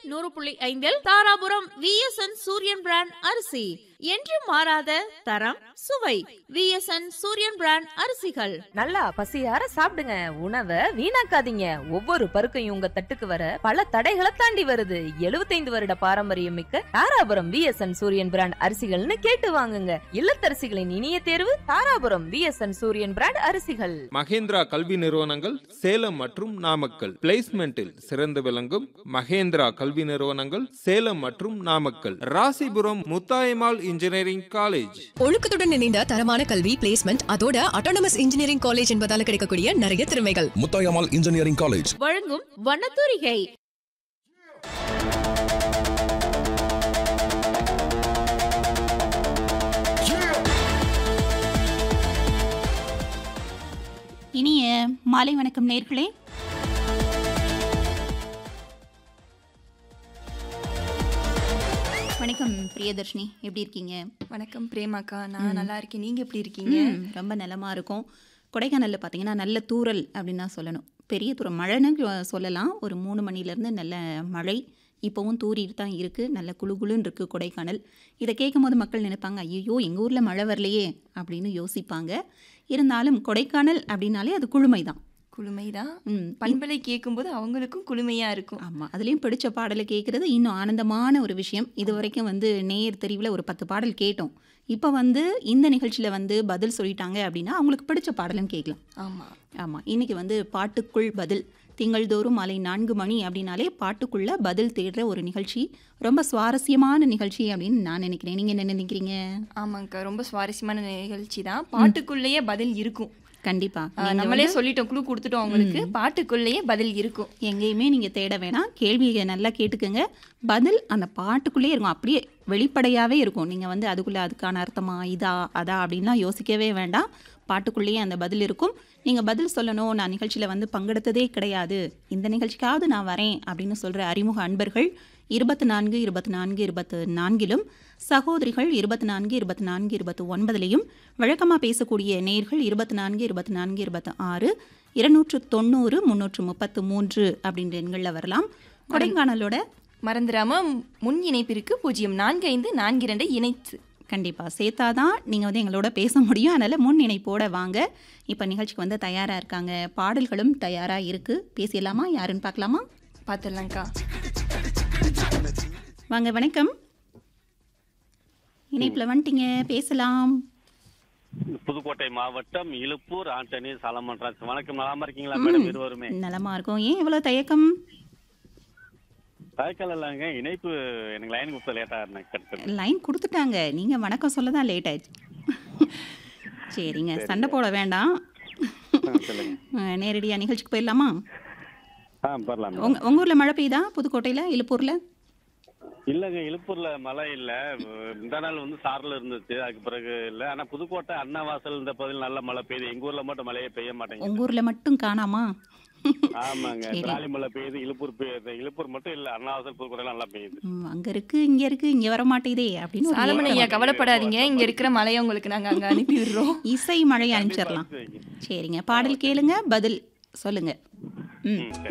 நூறு புள்ளி ஐந்தில் தாராபுரம் விஎஸ்என் சூரியன் பிராண்ட் அரிசி என்று மாறாத தரம் சுவை விஎஸ்என் சூரியன் பிராண்ட் அரிசிகள் நல்லா பசியார சாப்பிடுங்க உணவை வீணாக்காதீங்க ஒவ்வொரு பருக்கையும் உங்க தட்டுக்கு வர பல தடைகளை தாண்டி வருது 75 வருட பாரம்பரியம் மிக்க தாராபுரம் விஎஸ்என் சூரியன் பிராண்ட் அரிசிகள்னு கேட்டு வாங்குங்க இல்லத்தரசிகளின் இனிய தேர்வு தாராபுரம் விஎஸ்என் சூரியன் பிராண்ட் அரிசிகள் மகேந்திரா கல்வி நிறுவனங்கள் சேலம் மற்றும் நாமக்கல் பிளேஸ்மெண்டில் சிறந்து விளங்கும் மகேந்திரா கல்வி நிறுவனங்கள் சேலம் மற்றும் நாமக்கல் ராசிபுரம் முத்தாயம்மாள் இன்ஜினியரிங் காலேஜ் ஒழுக்கத்துடன் இணைந்த தரமான கல்வி பிளேஸ்மெண்ட் அதோட அட்டானமஸ் இன்ஜினியரிங் காலேஜ் என்பதால கிடைக்கக்கூடிய நிறைய திறமைகள் முத்தாயம்மாள் இன்ஜினியரிங் காலேஜ் வழங்கும் வண்ணத்தூரிகை இனிய மாலை வணக்கம் நேர்களே வணக்கம் பிரியதர்ஷினி எப்படி இருக்கீங்க வணக்கம் பிரேமாக்கா நான் நல்லா இருக்கேன் நீங்க எப்படி இருக்கீங்க ம், ரொம்ப நலமாக இருக்கும் கொடைக்கானலில் பார்த்தீங்கன்னா நல்ல தூறல் அப்படின்னு தான் சொல்லணும் பெரிய தூரம் மழைன்னு சொல்லலாம் ஒரு மூணு மணிலேருந்து நல்ல மழை இப்போவும் தூரிட்டு தான் இருக்குது நல்ல குளு குளுன்னு இருக்குது கொடைக்கானல் இதை கேட்கும் போது மக்கள் நினைப்பாங்க ஐயோ எங்கள் ஊரில் மழை வரலையே அப்படின்னு யோசிப்பாங்க இருந்தாலும் கொடைக்கானல் அப்படின்னாலே அது குளுமை தான் குளுமைதான் ம் பண்பலை கேட்கும்போது அவங்களுக்கும் குளுமையா இருக்கும் ஆமாம் அதுலேயும் பிடிச்ச பாடலை கேட்குறது இன்னும் ஆனந்தமான ஒரு விஷயம் இது வரைக்கும் வந்து நேர் தெரிவில் ஒரு பத்து பாடல் கேட்டோம் இப்போ வந்து இந்த நிகழ்ச்சியில் வந்து பதில் சொல்லிட்டாங்க அப்படின்னா அவங்களுக்கு பிடிச்ச பாடலும் கேட்கலாம் ஆமா ஆமாம் இன்னைக்கு வந்து பாட்டுக்குள் பதில் திங்கள்தோறும் மாலை நான்கு மணி அப்படின்னாலே பாட்டுக்குள்ள பதில் தேடுற ஒரு நிகழ்ச்சி ரொம்ப சுவாரஸ்யமான நிகழ்ச்சி அப்படின்னு நான் நினைக்கிறேன் நீங்கள் என்ன நினைக்கிறீங்க ஆமாங்கக்கா ரொம்ப சுவாரஸ்யமான நிகழ்ச்சி தான் பாட்டுக்குள்ளேயே பதில் இருக்கும் கண்டிப்பாக ஆ, நம்மளே சொல்லிட்டோம் குழு கொடுத்துட்டோம் அவங்களுக்கு பாட்டுக்குள்ளேயே பதில் இருக்கும் எங்கேயுமே நீங்கள் தேட வேணாம் கேள்வியை நல்லா கேட்டுக்கோங்க பதில் அந்த பாட்டுக்குள்ளேயே இருக்கும் அப்படியே வெளிப்படையாகவே இருக்கும் நீங்கள் வந்து அதுக்குள்ளே அதுக்கான அர்த்தமா இதா அதா அப்படின்லாம் யோசிக்கவே வேண்டாம் பாட்டுக்குள்ளேயே அந்த பதில் இருக்கும் நீங்கள் பதில் சொல்லணும் நான் நிகழ்ச்சியில் வந்து பங்கெடுத்ததே கிடையாது இந்த நிகழ்ச்சிக்காவது நான் வரேன் அப்படின்னு சொல்கிற அறிமுக அன்பர்கள் இருபத்தி நான்கு இருபத்தி நான்கு இருபத்து நான்கிலும் சகோதரிகள் இருபத்தி நான்கு இருபத்தி நான்கு இருபத்தி ஒன்பதுலையும் வழக்கமாக பேசக்கூடிய நேர்கள் இருபத்தி நான்கு இருபத்தி நான்கு இருபத்தி ஆறு இருநூற்று தொண்ணூறு முந்நூற்று முப்பத்து மூன்று அப்படின்ற எண்களில் வரலாம் கொடைக்கானலோட மறந்துடாம முன் இணைப்பிற்கு பூஜ்ஜியம் நான்கு ஐந்து நான்கு இரண்டு இணைத்து கண்டிப்பாக சேர்த்தா தான் நீங்கள் வந்து எங்களோட பேச முடியும் அதனால் முன் இணைப்போட வாங்க இப்போ நிகழ்ச்சிக்கு வந்து தயாராக இருக்காங்க பாடல்களும் தயாராக இருக்குது பேசிடலாமா யாருன்னு பார்க்கலாமா பார்த்துடலாம்க்கா வாங்க வணக்கம் இணைப்பில் வந்துட்டீங்க பேசலாம் புதுக்கோட்டை மாவட்டம் இலுப்பூர் ஆண்டனி சாலமன் ராஜ் வணக்கம் நலமா இருக்கீங்களா மேடம் இருவருமே நலமா இருக்கும் ஏன் இவ்வளோ தயக்கம் தயக்கல் இல்லைங்க இணைப்பு எனக்கு லைன் கொடுத்த லேட்டா எனக்கு கிடைச்சது லைன் கொடுத்துட்டாங்க நீங்கள் வணக்கம் சொல்ல தான் லேட் ஆயிடுச்சு சரிங்க சண்டை போட வேண்டாம் ஆ, சொல்லுங்க நேரடியாக நிகழ்ச்சிக்கு போயிடலாமா ஆ வரலாம் உங்க உங்கள் ஊரில் மழை பெய்யுதா புதுக்கோட்டையில் இழுப்பூரில் இல்லங்க இலுப்பூர்ல மழை இல்ல இந்த நாள் வந்து சாரல் இருந்துச்சு அதுக்கு பிறகு இல்ல ஆனா புதுக்கோட்டை அன்னவாசல் இந்த பகுதியில் நல்ல மழை பெய்யுது எங்க ஊர்ல மட்டும் மழையே பெய்ய மாட்டேங்குது உங்கள் ஊரில் மட்டும் காணாமா ஆமாங்க சரி. திராலி மழை பெய்யுது இலுப்பூர் பெய்யுது இலுப்பூர் மட்டும் இல்ல அன்னவாசல் புதுக்கோட்டை நல்லா பெய்யுது ம், அங்க இருக்கு இங்க இருக்கு இங்க வர மாட்டேதே அப்படின்னு ஒரு சாலமன் ஐயா ஏக்கம். கவலைப்படாதீங்க இங்க இருக்கிற மலையை உங்களுக்கு நாங்க அங்க அனுப்பி விடுறோம் இசை மழை அனுப்பிச்சிடலாம் சரிங்க பாடல் கேளுங்க பதில் சொல்லுங்க ம் ம்,